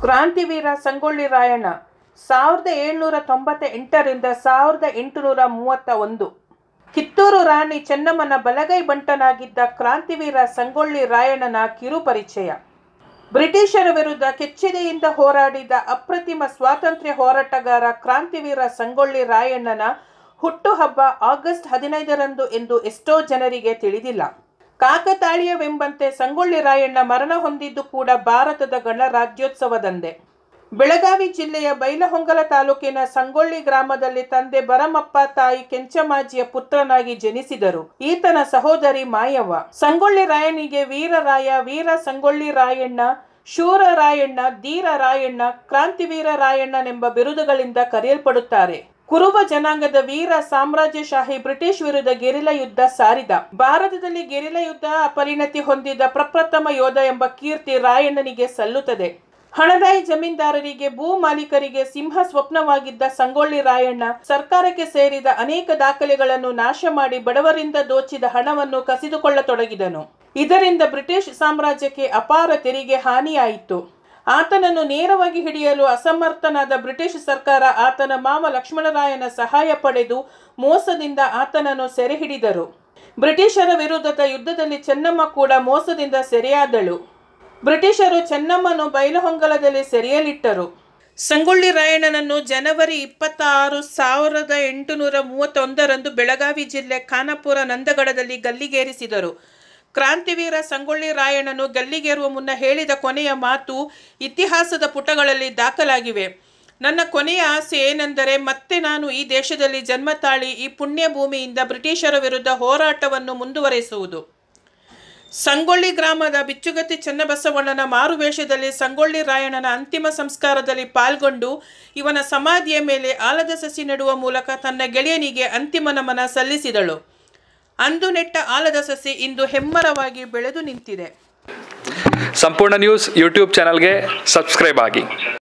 ಕ್ರಾಂತಿವೀರ ಸಂಗೊಳ್ಳಿ ರಾಯಣ್ಣ ಸಾವಿರದ ಏಳ್ನೂರ ತೊಂಬತ್ತ ಎಂಟರಿಂದ ಸಾವಿರದ ಎಂಟುನೂರ ಮೂವತ್ತ ಒಂದು ಕಿತ್ತೂರು ರಾಣಿ ಚೆನ್ನಮ್ಮನ ಬಲಗೈ ಬಂಟನಾಗಿದ್ದ ಕ್ರಾಂತಿವೀರ ಸಂಗೊಳ್ಳಿ ರಾಯಣ್ಣನ ಕಿರು ಪರಿಚಯ ಬ್ರಿಟಿಷರ ವಿರುದ್ಧ ಕೆಚ್ಚೆದೆಯಿಂದ ಹೋರಾಡಿದ ಅಪ್ರತಿಮ ಸ್ವಾತಂತ್ರ್ಯ ಹೋರಾಟಗಾರ ಕ್ರಾಂತಿವೀರ ಸಂಗೊಳ್ಳಿ ರಾಯಣ್ಣನ ಹುಟ್ಟುಹಬ್ಬ ಆಗಸ್ಟ್ ಹದಿನೈದರಂದು ಎಂದು ಎಷ್ಟೋ ಜನರಿಗೆ ತಿಳಿದಿಲ್ಲ ಕಾಕತಾಳೀಯವೆಂಬಂತೆ ಸಂಗೊಳ್ಳಿ ರಾಯಣ್ಣ ಮರಣ ಹೊಂದಿದ್ದು ಕೂಡ ಭಾರತದ ಗಣರಾಜ್ಯೋತ್ಸವದಂದೇ ಬೆಳಗಾವಿ ಜಿಲ್ಲೆಯ ಬೈಲಹೊಂಗಲ ತಾಲೂಕಿನ ಸಂಗೊಳ್ಳಿ ಗ್ರಾಮದಲ್ಲಿ ತಂದೆ ಬರಮಪ್ಪ ತಾಯಿ ಕೆಂಚಮಾಜಿಯ ಪುತ್ರನಾಗಿ ಜನಿಸಿದರು ಈತನ ಸಹೋದರಿ ಮಾಯವ್ವ ಸಂಗೊಳ್ಳಿ ರಾಯನಿಗೆ ವೀರರಾಯ ವೀರ ಸಂಗೊಳ್ಳಿ ರಾಯಣ್ಣ ಶೂರ ರಾಯಣ್ಣ ಧೀರ ರಾಯಣ್ಣ ಕ್ರಾಂತಿವೀರ ರಾಯಣ್ಣನೆಂಬ ಬಿರುದುಗಳಿಂದ ಕರೆಯಲ್ಪಡುತ್ತಾರೆ ಕುರುಬ ಜನಾಂಗದ ವೀರ ಸಾಮ್ರಾಜ್ಯಶಾಹಿ ಬ್ರಿಟಿಷ್ ವಿರುದ್ಧ ಗೆರಿಲ್ಲ ಯುದ್ಧ ಸಾರಿದ ಭಾರತದಲ್ಲಿ ಗೆರಿಲ್ಲ ಯುದ್ಧ ಪರಿಣತಿ ಹೊಂದಿದ ಪ್ರಪ್ರಥಮ ಯೋಧ ಎಂಬ ಕೀರ್ತಿ ರಾಯಣ್ಣನಿಗೆ ಸಲ್ಲುತ್ತದೆ ಹಣದಾಯಿ ಜಮೀನ್ದಾರರಿಗೆ ಭೂ ಮಾಲೀಕರಿಗೆ ಸಿಂಹ ಸ್ವಪ್ನವಾಗಿದ್ದ ಸಂಗೊಳ್ಳಿ ರಾಯಣ್ಣ ಸರ್ಕಾರಕ್ಕೆ ಸೇರಿದ ಅನೇಕ ದಾಖಲೆಗಳನ್ನು ನಾಶ ಮಾಡಿ ಬಡವರಿಂದ ದೋಚಿದ ಹಣವನ್ನು ಕಸಿದುಕೊಳ್ಳತೊಡಗಿದನು ಇದರಿಂದ ಬ್ರಿಟಿಷ್ ಸಾಮ್ರಾಜ್ಯಕ್ಕೆ ಅಪಾರ ತೆರಿಗೆ ಹಾನಿಯಾಯಿತು ಆತನನ್ನು ನೇರವಾಗಿ ಹಿಡಿಯಲು ಅಸಮರ್ಥನಾದ ಬ್ರಿಟಿಷ್ ಸರ್ಕಾರ ಆತನ ಮಾವ ಲಕ್ಷ್ಮಣರಾಯನ ಸಹಾಯ ಪಡೆದು ಮೋಸದಿಂದ ಆತನನ್ನು ಸೆರೆ ಹಿಡಿದರು ಬ್ರಿಟಿಷರ ವಿರುದ್ಧದ ಯುದ್ಧದಲ್ಲಿ ಚೆನ್ನಮ್ಮ ಕೂಡ ಮೋಸದಿಂದ ಸೆರೆಯಾದಳು ಬ್ರಿಟಿಷರು ಚೆನ್ನಮ್ಮನು ಬೈಲಹೊಂಗಲದಲ್ಲಿ ಸೆರೆಯಲಿಟ್ಟರು ಸಂಗೊಳ್ಳಿ ರಾಯಣ್ಣನನ್ನು ಜನವರಿ ಇಪ್ಪತ್ತಾರು ಸಾವಿರದ ಎಂಟುನೂರ ಮೂವತ್ತೊಂದರಂದು ಬೆಳಗಾವಿ ಜಿಲ್ಲೆ ಖಾನಾಪುರ ನಂದಗಡದಲ್ಲಿ ಗಲ್ಲಿಗೇರಿಸಿದರು ಕ್ರಾಂತಿವೀರ ಸಂಗೊಳ್ಳಿ ರಾಯಣ್ಣನು ಗಲ್ಲಿಗೇರುವ ಮುನ್ನ ಹೇಳಿದ ಕೊನೆಯ ಮಾತು ಇತಿಹಾಸದ ಪುಟಗಳಲ್ಲಿ ದಾಖಲಾಗಿವೆ ನನ್ನ ಕೊನೆಯ ಆಸೆ ಏನೆಂದರೆ ಮತ್ತೆ ನಾನು ಈ ದೇಶದಲ್ಲಿ ಜನ್ಮ ತಾಳಿ ಈ ಪುಣ್ಯ ಭೂಮಿಯಿಂದ ಬ್ರಿಟಿಷರ ವಿರುದ್ಧ ಹೋರಾಟವನ್ನು ಮುಂದುವರೆಸುವುದು ಸಂಗೊಳ್ಳಿ ಗ್ರಾಮದ ಬಿಚ್ಚುಗತ್ತಿ ಚನ್ನಬಸವಣ್ಣನ ಮಾರುವೇಷದಲ್ಲಿ ಸಂಗೊಳ್ಳಿ ರಾಯಣ್ಣನ ಅಂತಿಮ ಸಂಸ್ಕಾರದಲ್ಲಿ ಪಾಲ್ಗೊಂಡು ಇವನ ಸಮಾಧಿಯ ಮೇಲೆ ಆಲದ ಸಸಿ ನೆಡುವ ಮೂಲಕ ತನ್ನ ಗೆಳೆಯನಿಗೆ ಅಂತಿಮ ನಮನ ಸಲ್ಲಿಸಿದಳು ಅಂದು ನೆಟ್ಟ ಆಲದ ಸಸಿ ಇಂದು ಹೆಮ್ಮರವಾಗಿ ಬೆಳೆದು ನಿಂತಿದೆ ಸಂಪೂರ್ಣ ನ್ಯೂಸ್ ಯೂಟ್ಯೂಬ್ ಚಾನಲ್ಗೆ ಸಬ್ಸ್ಕ್ರೈಬ್ ಆಗಿ